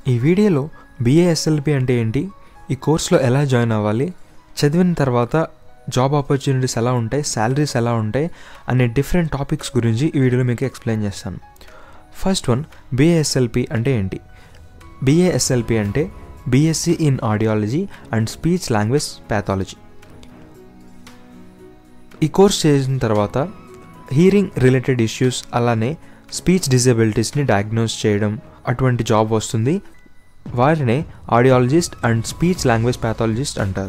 ఈ వీడియోలో బీఏఎస్ఎల్పి అంటే ఏంటి ఈ కోర్సులో ఎలా జాయిన్ అవ్వాలి చదివిన తర్వాత జాబ్ ఆపర్చునిటీస్ ఎలా ఉంటాయి శాలరీస్ ఎలా ఉంటాయి అనే డిఫరెంట్ టాపిక్స్ గురించి ఈ వీడియోలో మీకు ఎక్స్ప్లెయిన్ చేస్తాను ఫస్ట్ వన్ బీఏఎస్ఎల్పి అంటే ఏంటి బీఏఎస్ఎల్పి అంటే BSc in audiology and speech language pathology ఈ కోర్స్ చేసిన తర్వాత హీరింగ్ రిలేటెడ్ ఇష్యూస్ అలానే స్పీచ్ డిజబిలిటీస్ని డయాగ్నోస్ చేయడం అటువంటి జాబ్ వస్తుంది వారినే audiologist and speech language pathologist అంటారు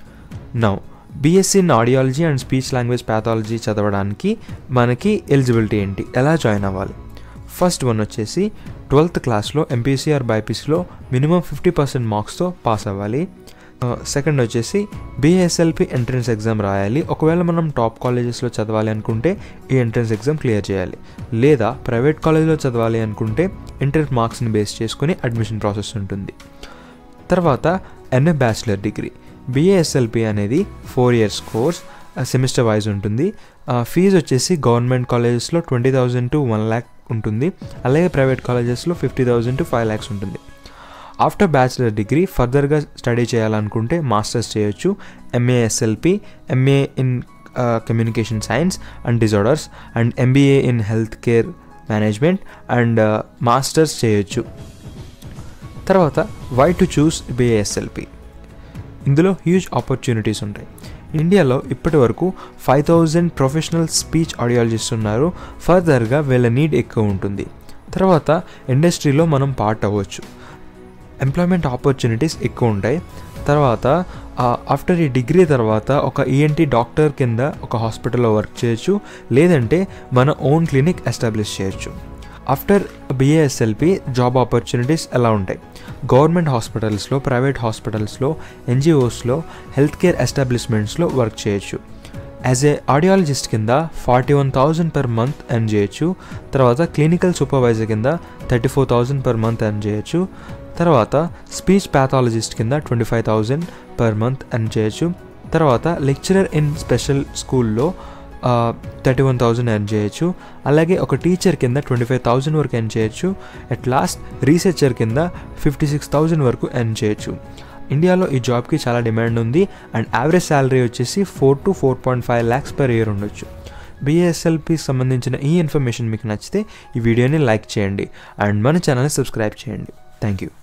now BSc in audiology and speech language pathology చదవడానికి మనకి ఎలిజిబిలిటీ ఏంటి ఎలా జాయిన్ అవ్వాలి ఫస్ట్ వన్ వచ్చేసి ట్వెల్త్ క్లాస్లో ఎంపీసీఆర్ బైపీసీలో మినిమం ఫిఫ్టీ పర్సెంట్ మార్క్స్తో పాస్ అవ్వాలి సెకండ్ వచ్చేసి బీఎస్ఎల్పి ఎంట్రన్స్ ఎగ్జామ్ రాయాలి ఒకవేళ మనం టాప్ కాలేజెస్లో చదవాలి అనుకుంటే ఈ ఎంట్రన్స్ ఎగ్జామ్ క్లియర్ చేయాలి లేదా ప్రైవేట్ కాలేజ్లో చదవాలి అనుకుంటే ఇంటర్ మార్క్స్ని బేస్ చేసుకుని అడ్మిషన్ ప్రాసెస్ ఉంటుంది తర్వాత ఎంఏ బ్యాచిలర్ డిగ్రీ బీఏఎస్ఎల్పి అనేది four years course semester wise ఉంటుంది ఫీజు వచ్చేసి గవర్నమెంట్ కాలేజెస్లో twenty thousand to one lakh ఉంటుంది అలాగే ప్రైవేట్ కాలేజెస్లో fifty thousand to five lakhs ఉంటుంది ఆఫ్టర్ బ్యాచిలర్ డిగ్రీ ఫర్దర్గా స్టడీ చేయాలనుకుంటే మాస్టర్స్ చేయొచ్చు MASLP MA in communication science and disorders and MBA in health care management and masters చేయొచ్చు తర్వాత వై టు చూస్ బిఏఎస్ఎల్పి ఇందులో హ్యూజ్ ఆపర్చునిటీస్ ఉంటాయి ఇండియాలో ఇప్పటి వరకు five thousand professional speech audiologist ఉన్నారు ఫర్దర్గా వీళ్ళ నీడ్ ఎక్కువ ఉంటుంది తర్వాత ఇండస్ట్రీలో మనం పార్ట్ అవ్వచ్చు ఎంప్లాయ్మెంట్ ఆపర్చునిటీస్ ఎక్కువ ఉంటాయి తర్వాత ఆఫ్టర్ ఈ డిగ్రీ తర్వాత ఒక ఈఎన్టీ డాక్టర్ కింద ఒక హాస్పిటల్లో వర్క్ చేయొచ్చు లేదంటే మన ఓన్ క్లినిక్ ఎస్టాబ్లిష్ చేయొచ్చు ఆఫ్టర్ బిఏఎస్ఎల్పి జాబ్ ఆపర్చునిటీస్ ఎలా ఉంటాయి గవర్నమెంట్ హాస్పిటల్స్లో ప్రైవేట్ హాస్పిటల్స్లో ఎన్జిఓస్లో హెల్త్ కేర్ ఎస్టాబ్లిష్మెంట్స్లో వర్క్ చేయొచ్చు యాజ్ ఏ ఆడియాలజిస్ట్ కింద forty one thousand per month earn చేయొచ్చు తర్వాత క్లినికల్ సూపర్వైజర్ కింద thirty four thousand per month earn చేయొచ్చు తర్వాత స్పీచ్ ప్యాథాలజిస్ట్ కింద twenty five thousand per month earn చేయొచ్చు తర్వాత లెక్చరర్ ఇన్ స్పెషల్ స్కూల్లో థర్టీ వన్ థౌజండ్ ఎర్న్ చేయొచ్చు అలాగే ఒక టీచర్ కింద ట్వంటీ ఫైవ్ థౌజండ్ వరకు ఎర్న్ చేయొచ్చు అట్ లాస్ట్ రీసెర్చర్ కింద ఫిఫ్టీ సిక్స్ థౌజండ్ వరకు ఎర్న్ చేయొచ్చు ఇండియాలో ఈ జాబ్కి చాలా డిమాండ్ ఉంది అండ్ యావరేజ్ శాలరీ వచ్చేసి four to four point five lakhs per year ఉండొచ్చు బీఎస్ఎల్పి సంబంధించిన ఈ ఇన్ఫర్మేషన్ మీకు నచ్చితే ఈ వీడియోని లైక్ చేయండి అండ్ మన ఛానల్ని సబ్స్క్రైబ్ చేయండి థ్యాంక్ యూ